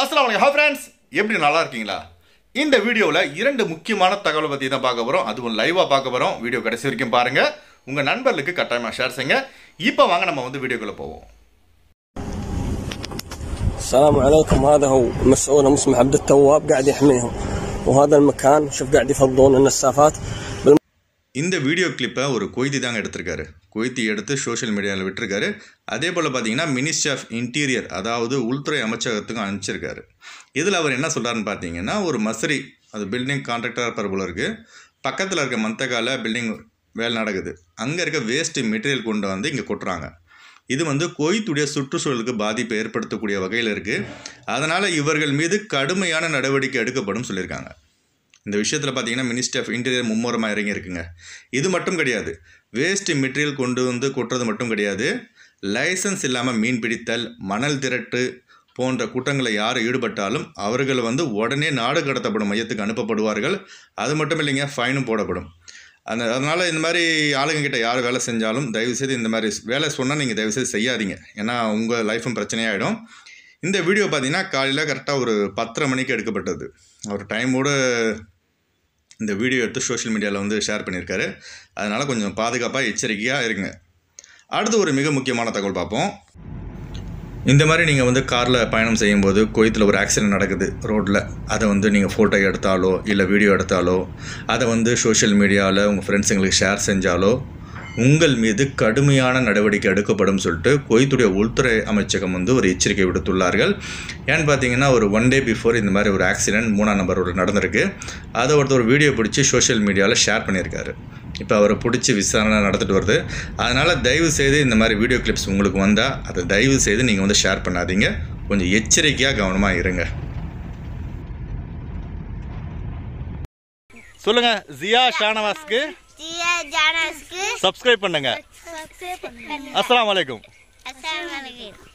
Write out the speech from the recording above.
அஸ்லாம் வலைக்கம் hi friends எப்படி நல்லா இருக்கீங்களா இந்த வீடியோவில் இரண்டு முக்கியமான தகவலை பற்றி தான் பார்க்க போகிறோம் அதுவும் லைவாக பார்க்க போகிறோம் வீடியோ கடைசி வரைக்கும் பாருங்கள் உங்கள் நண்பர்களுக்கு கட்டாயமாக ஷேர் செய்யுங்க இப்போ வாங்க நம்ம வந்து வீடியோக்குள்ளே போவோம் السلام عليكم هذا هو مسؤول مسمى عبد التواب قاعد يحميهم وهذا المكان شوف قاعد يفضون النسافات بالم... இந்த வீடியோ கிளிப்பை ஒரு கொய்தி தாங்க எடுத்திருக்காரு கொய்தி எடுத்து சோஷியல் மீடியாவில் விட்டுருக்காரு அதே போல் பார்த்தீங்கன்னா மினிஸ்ட்ரி ஆஃப் இன்டீரியர் அதாவது உள்துறை அமைச்சகத்துக்கும் அனுப்பிச்சிருக்காரு இதில் அவர் என்ன சொல்கிறாருன்னு பார்த்தீங்கன்னா ஒரு மசரி அது பில்டிங் கான்ட்ராக்டர் இருப்பார் போல இருக்குது பக்கத்தில் இருக்க மந்தகால பில்டிங் வேலை நடக்குது அங்கே இருக்க வேஸ்ட் மெட்டீரியல் கொண்டு வந்து இங்கே கொட்டுறாங்க இது வந்து கொய்த்துடைய சுற்றுச்சூழலுக்கு பாதிப்பை ஏற்படுத்தக்கூடிய வகையில் இருக்குது அதனால் இவர்கள் மீது கடுமையான நடவடிக்கை எடுக்கப்படும் சொல்லியிருக்காங்க இந்த விஷயத்தில் பார்த்தீங்கன்னா மினிஸ்ட்ரி ஆஃப் இன்டீரியர் மும்முரமாக இறங்கி இருக்குங்க இது மட்டும் கிடையாது வேஸ்ட் மெட்டீரியல் கொண்டு வந்து கொட்டுறது மட்டும் கிடையாது லைசன்ஸ் இல்லாமல் மீன் பிடித்தல் மணல் திரட்டு போன்ற குற்றங்களை யார் ஈடுபட்டாலும் அவர்கள் வந்து உடனே நாடு கடத்தப்படும் மையத்துக்கு அனுப்பப்படுவார்கள் அது மட்டும் இல்லைங்க ஃபைனும் போடப்படும் அந்த அதனால் இந்த மாதிரி ஆளுங்க கிட்ட யார் வேலை செஞ்சாலும் தயவுசெய்து இந்த மாதிரி வேலை சொன்னால் நீங்கள் தயவுசெய்து செய்யாதீங்க ஏன்னா உங்கள் லைஃப்பும் பிரச்சனையாயிடும் இந்த வீடியோ பார்த்தீங்கன்னா காலையில் கரெக்டாக ஒரு பத்தரை மணிக்கு எடுக்கப்பட்டது அவர் டைமோடு இந்த வீடியோ எடுத்து சோஷியல் மீடியாவில் வந்து ஷேர் பண்ணியிருக்காரு அதனால் கொஞ்சம் பாதுகாப்பாக எச்சரிக்கையாக இருங்க அடுத்து ஒரு மிக முக்கியமான தகவல் பார்ப்போம் இந்த மாதிரி நீங்கள் வந்து காரில் பயணம் செய்யும்போது கோயத்தில் ஒரு ஆக்சிடென்ட் நடக்குது ரோட்டில் அதை வந்து நீங்கள் ஃபோட்டோ எடுத்தாலோ இல்லை வீடியோ எடுத்தாலோ அதை வந்து சோஷியல் மீடியாவில் உங்கள் ஃப்ரெண்ட்ஸுங்களுக்கு ஷேர் செஞ்சாலோ உங்கள் மீது கடுமையான நடவடிக்கை எடுக்கப்படும் சொல்லிட்டு குவைத்துடைய உள்துறை அமைச்சகம் வந்து ஒரு எச்சரிக்கை விடுத்துள்ளார்கள் ஏன்னு பார்த்தீங்கன்னா ஒரு ஒன் டே பிஃபோர் இந்த மாதிரி ஒரு ஆக்சிடென்ட் மூணாம் நம்பர் ஒரு நடந்திருக்கு அதை ஒருத்தர் ஒரு வீடியோ பிடிச்சி சோஷியல் மீடியாவில் ஷேர் பண்ணியிருக்காரு இப்போ அவரை பிடிச்சி விசாரணை நடந்துட்டு வருது அதனால் தயவு செய்து இந்த மாதிரி வீடியோ கிளிப்ஸ் உங்களுக்கு வந்தால் அதை தயவு செய்து நீங்கள் வந்து ஷேர் பண்ணாதீங்க கொஞ்சம் எச்சரிக்கையாக கவனமாக இருங்க சொல்லுங்க ஜியா ஷானவாஸ்க்கு ஜியா ஜானஸ்க்கு சப்ஸ்கிரைப் பண்ணுங்க சப்ஸ்கிரைப் பண்ணுங்க அஸ்ஸலாமு அலைக்கும் அஸ்ஸலாமு அலைக்கும்